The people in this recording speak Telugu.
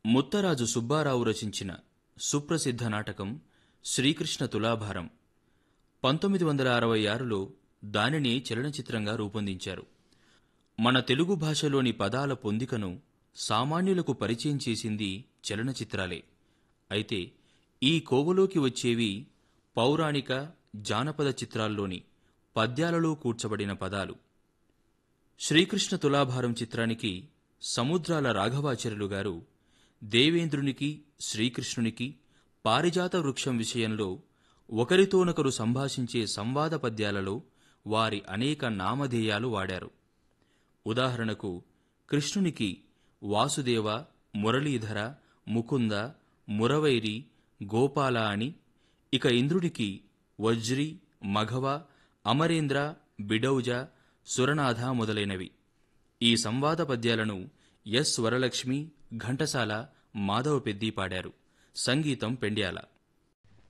ముత్తరాజు సుబ్బారావు రచించిన సుప్రసిద్ధ నాటకం శ్రీకృష్ణ తులాభారం పంతొమ్మిది వందల అరవై ఆరులో దానిని చలనచిత్రంగా రూపొందించారు మన తెలుగు భాషలోని పదాల పొందికను సామాన్యులకు పరిచయం చేసింది చలనచిత్రాలే అయితే ఈ కోవలోకి వచ్చేవి పౌరాణిక జానపద చిత్రాల్లోని పద్యాలలో కూర్చబడిన పదాలు శ్రీకృష్ణ తులాభారం చిత్రానికి సముద్రాల రాఘవాచార్యులు గారు దేవేంద్రునికి శ్రీకృష్ణునికి పారిజాత వృక్షం విషయంలో ఒకరితోనొకరు సంభాషించే సంవాద పద్యాలలో వారి అనేక నామధేయాలు వాడారు ఉదాహరణకు కృష్ణునికి వాసుదేవ మురళీధర ముకుంద మురవైరి గోపాల అని ఇక ఇంద్రుడికి వజ్రి మఘవ అమరేంద్ర బిడౌజ సురనాథ మొదలైనవి ఈ సంవాద పద్యాలను ఎస్ వరలక్ష్మి ఘంటసాల మాధవ పెద్ది పాడారు సంగీతం పెండ్యాల